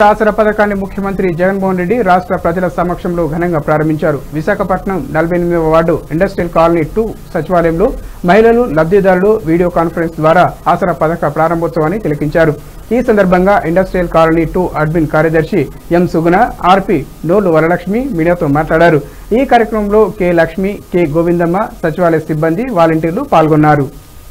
ఆసరా పథకాన్ని ముఖ్యమంత్రి జగన్మోహన్ రెడ్డి రాష్ట్ర ప్రజల సమక్షంలో ఘనంగా ప్రారంభించారు విశాఖపట్నం నలభై ఎనిమిదవ వార్డు ఇండస్ట్రియల్ కాలనీ టూ సచివాలయంలో మహిళలు లబ్ధిదారులు వీడియో కాన్ఫరెన్స్ ద్వారా ఆసరా పథక ప్రారంభోత్సవాన్ని తిలకించారు ఈ సందర్భంగా ఇండస్ట్రియల్ కాలనీ టూ అడ్మిన్ కార్యదర్శి ఎం సుగుణ ఆర్పి నోలు వరలక్ష్మి మీడియాతో మాట్లాడారు ఈ కార్యక్రమంలో కె లక్ష్మి కె గోవిందమ్మ సచివాలయ సిబ్బంది వాలంటీర్లు పాల్గొన్నారు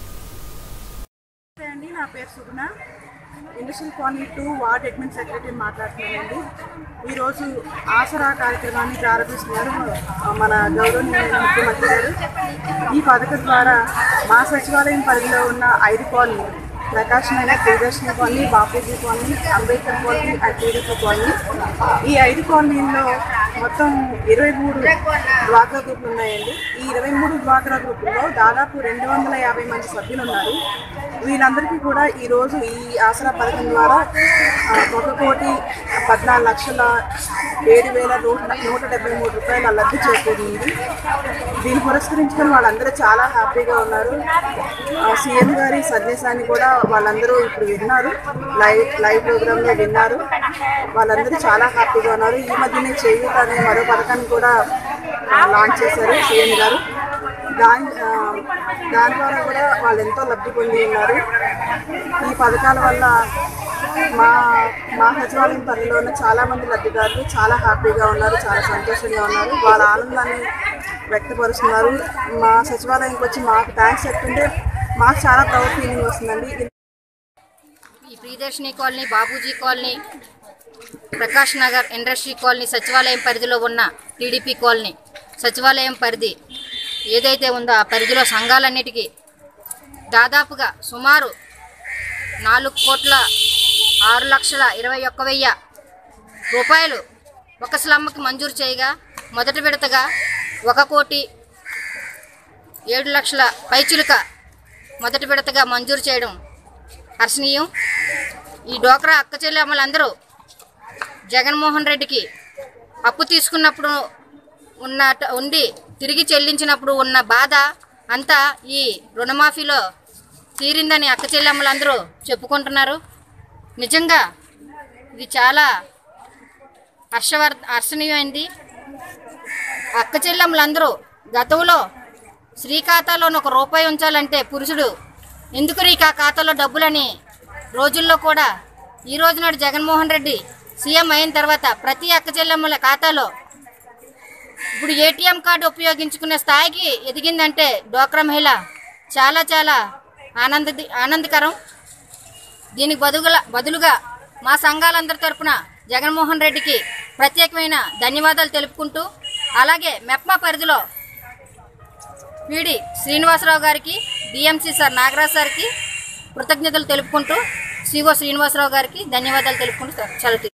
నమస్తే అండి నా పేరు Suguna industrial colony two ward admin secretary మాట్లాడుతున్నానండి ఈరోజు ఆసరా కార్యక్రమాన్ని ప్రారంభిస్తున్నారు ఆ, మన గౌరవనీయ ముఖ్యమంత్రి గారు ఈ పథకం ద్వారా మా సచివాలయం పరిధిలో ఉన్న ఐదు colony Prakash Nagar Priyadarshini colony Bapuji colony Ambedkar colony and TDP colony ఈ ఐదు కాలనీల్లో మొత్తం ఇరవై మూడు డ్వాక్రా గ్రూపులు ఉన్నాయండి ఈ ఇరవై మూడు డ్వాక్రా గ్రూపుల్లో దాదాపు రెండు వందల యాభై మంది సభ్యులు ఉన్నారు వీళ్ళందరికీ కూడా ఈరోజు ఈ ఆసరా పథకం ద్వారా ఆ, ఒక కోటి పద్నాలుగు లక్షల ఏడు వేల నూట నూట డెబ్బై మూడు రూపాయల లబ్ధి చేకూరింది దీన్ని పురస్కరించుకొని వాళ్ళందరూ చాలా హ్యాపీగా ఉన్నారు ఆ, సీఎం గారి సందేశాన్ని కూడా వాళ్ళందరూ ఇప్పుడు విన్నారు లైవ్ లైవ్ ప్రోగ్రాంలో విన్నారు వాళ్ళందరూ చాలా హ్యాపీగా ఉన్నారు ఈ మధ్యనే చేయూత అనే మరో పథకాన్ని కూడా ఆ, లాంచ్ చేశారు సీఎం గారు దాని ఆ, దాని ద్వారా కూడా వాళ్ళు ఎంతో లబ్ధి పొంది ఉన్నారు ఈ పథకాల వల్ల మా మా సచివాలయం పరిధిలో ఉన్న చాలా మంది లబ్ధిదారులు చాలా హ్యాపీగా ఉన్నారు చాలా సంతోషంగా ఉన్నారు వాళ్ళ ఆనందాన్ని వ్యక్తపరుస్తున్నారు మా సచివాలయంకి వచ్చి మాకు థ్యాంక్స్ చెప్తుంటే మాకు చాలా ప్రౌడ్ ఫీలింగ్ వస్తుందండి ఈ Priyadarshini colony Bapuji colony Prakash Nagar industry colony సచివాలయం పరిధిలో ఉన్న టీడీపీ కాలనీ సచివాలయం పరిధి ఏదైతే ఉందో ఆ పరిధిలో సంఘాలన్నిటికీ దాదాపుగా సుమారు నాలుగు కోట్ల ఆరు లక్షల ఇరవై ఒక్క వెయ్యి రూపాయలు ఒక స్లమ్కి మంజూరు చేయగా మొదటి విడతగా ఒక కోటి ఏడు లక్షల పైచిలుక మొదటి విడతగా మంజూరు చేయడం హర్షణీయం ఈ డోక్రా అక్క చెల్లెమ్మలందరూ జగన్మోహన్ రెడ్డికి అప్పు తీసుకున్నప్పుడు ఉన్న ఉండి తిరిగి చెల్లించినప్పుడు ఉన్న బాధ అంతా ఈ రుణమాఫీలో తీరిందని అక్క చెల్లెమ్మలందరూ చెప్పుకుంటున్నారు నిజంగా ఇది చాలా హర్షవర్ హర్షణీయమైంది అక్క చెల్లెమ్మలందరూ గతంలో శ్రీ ఖాతాలో ఒక రూపాయి ఉంచాలంటే పురుషుడు ఎందుకు రీకా ఖాతాలో డబ్బులని రోజుల్లో కూడా ఈ రోజు నాడు జగన్మోహన్ రెడ్డి సీఎం అయిన తర్వాత ప్రతి అక్క చెల్లెమ్మల ఖాతాలో ఇప్పుడు ఏటీఎం కార్డు ఉపయోగించుకునే స్థాయికి ఎదిగిందంటే డోక్రా మహిళ చాలా చాలా ఆనంద ఆనందకరం దీనికి బదులుగా బదులుగా మా సంఘాలందరి తరపున జగన్మోహన్ రెడ్డికి ప్రత్యేకమైన ధన్యవాదాలు తెలుపుకుంటూ అలాగే మెప్మా పరిధిలో వీడి శ్రీనివాసరావు గారికి డిఎంసీ సార్ నాగరాజ్ సార్కి కృతజ్ఞతలు తెలుపుకుంటూ సిఓ శ్రీనివాసరావు గారికి ధన్యవాదాలు తెలుపుకుంటూ సెలవు